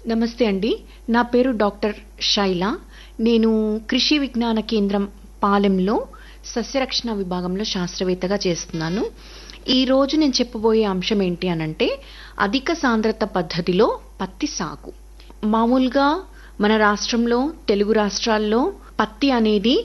నమస్తే అండి నా పేరు డాక్టర్ శైల నేను కృషి విజ్ఞాన కేంద్రం పాలెంలో సస్యరక్షణ విభాగంలో శాస్త్రవేత్తగా చేస్తున్నాను ఈ రోజు నేను చెప్పబోయే అంశం ఏంటి అనంటే అధిక సాంద్రత పద్ధతిలో పత్తి సాగు మామూలుగా మన రాష్ట్రంలో తెలుగు రాష్ట్రాల్లో పత్తి అనేది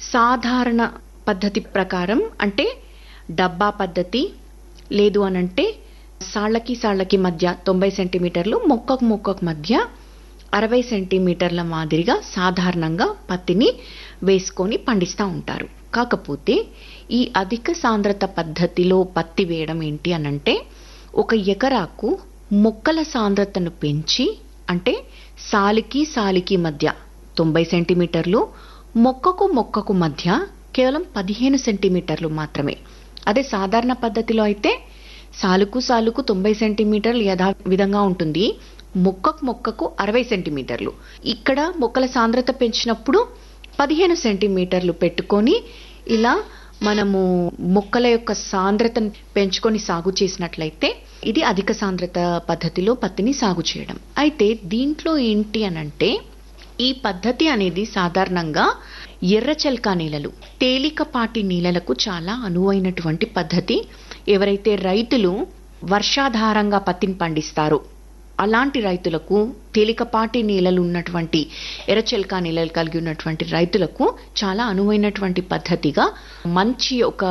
సాధారణ పద్ధతి ప్రకారం అంటే డబ్బా పద్ధతి లేదు అనంటే సాళ్ళకి సాళ్ళకి మధ్య తొంభై సెంటీమీటర్లు మొక్కకు మొక్కకు మధ్య అరవై సెంటీమీటర్ల మాదిరిగా సాధారణంగా పత్తిని వేసుకొని పండిస్తూ ఉంటారు కాకపోతే ఈ అధిక సాంద్రత పద్ధతిలో పత్తి వేయడం ఏంటి అనంటే ఒక ఎకరాకు మొక్కల సాంద్రతను పెంచి అంటే సాలికి సాలికి మధ్య తొంభై సెంటీమీటర్లు మొక్కకు మొక్కకు మధ్య కేవలం పదిహేను సెంటీమీటర్లు మాత్రమే అదే సాధారణ పద్ధతిలో అయితే సాలుకు సాలుకు తొంభై సెంటీమీటర్లు యథా విధంగా ఉంటుంది మొక్కకు మొక్కకు అరవై సెంటీమీటర్లు ఇక్కడ మొక్కల సాంద్రత పెంచినప్పుడు పదిహేను సెంటీమీటర్లు పెట్టుకొని ఇలా మనము మొక్కల యొక్క సాంద్రతను పెంచుకొని సాగు చేసినట్లయితే ఇది అధిక సాంద్రత పద్ధతిలో పత్తిని సాగు చేయడం అయితే దీంట్లో ఏంటి అనంటే ఈ పద్ధతి అనేది సాధారణంగా ఎర్రచల్కా నేలలు తేలికపాటి నేలలకు చాలా అనువైనటువంటి పద్ధతి ఎవరైతే రైతులు వర్షాధారంగా పత్తిని పండిస్తారో అలాంటి రైతులకు తేలికపాటి నేలలు ఉన్నటువంటి ఎర్రచెల్కా నేలలు కలిగి ఉన్నటువంటి రైతులకు చాలా అనువైనటువంటి పద్ధతిగా మంచి ఒక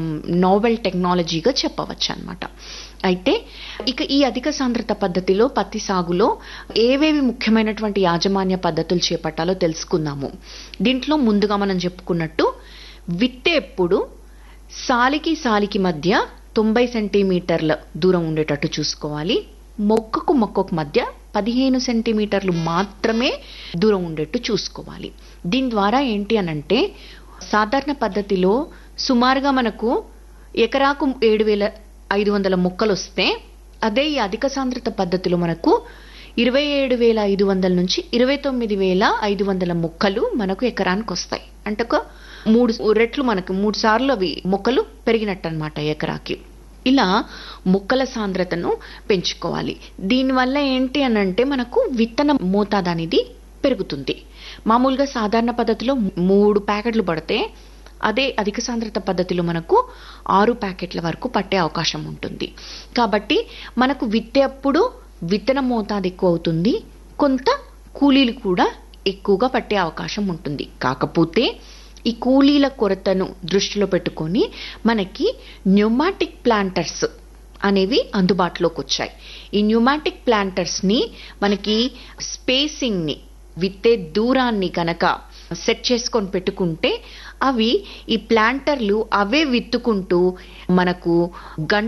నోవెల్ టెక్నాలజీగా చెప్పవచ్చు అనమాట అయితే ఇక ఈ అధిక సాంద్రత పద్ధతిలో పత్తి సాగులో ఏవేవి ముఖ్యమైనటువంటి యాజమాన్య పద్ధతులు చేపట్టాలో తెలుసుకుందాము దీంట్లో ముందుగా మనం చెప్పుకున్నట్టు విత్తేప్పుడు సాలికి సాలికి మధ్య తొంభై సెంటీమీటర్ల దూరం ఉండేటట్టు చూసుకోవాలి మొక్కకు మొక్కకు మధ్య పదిహేను సెంటీమీటర్లు మాత్రమే దూరం ఉండేట్టు చూసుకోవాలి దీని ద్వారా ఏంటి అనంటే సాధారణ పద్ధతిలో సుమారుగా మనకు ఎకరాకు ఏడు వేల ఐదు వందల మొక్కలు వస్తే అదే ఈ అధిక సాంద్రత పద్ధతిలో మనకు ఇరవై ఏడు వేల ఐదు వందల నుంచి ఇరవై తొమ్మిది వేల ఐదు వందల మొక్కలు మనకు ఎకరానికి వస్తాయి అంటే ఒక మూడు రెట్లు మనకు మూడు సార్లు అవి మొక్కలు పెరిగినట్టు అనమాట ఎకరాకి ఇలా మొక్కల సాంద్రతను పెంచుకోవాలి దీనివల్ల ఏంటి అని అంటే మనకు విత్తన మోతాదు అనేది పెరుగుతుంది మామూలుగా సాధారణ పద్ధతిలో మూడు ప్యాకెట్లు పడితే అదే అధిక సాంద్రత పద్ధతిలో మనకు ఆరు ప్యాకెట్ల వరకు పట్టే అవకాశం ఉంటుంది కాబట్టి మనకు విత్తేప్పుడు విత్తన మోతాదు ఎక్కువ అవుతుంది కొంత కూలీలు కూడా ఎక్కువగా పట్టే అవకాశం ఉంటుంది కాకపోతే ఈ కూలీల కొరతను దృష్టిలో పెట్టుకొని మనకి న్యూమాటిక్ ప్లాంటర్స్ అనేవి అందుబాటులోకి వచ్చాయి ఈ న్యూమాటిక్ ప్లాంటర్స్ని మనకి స్పేసింగ్ని విత్తే దూరాన్ని కనుక సెట్ చేసుకొని పెట్టుకుంటే అవి ఈ ప్లాంటర్లు అవే విత్తుకుంటూ మనకు గంట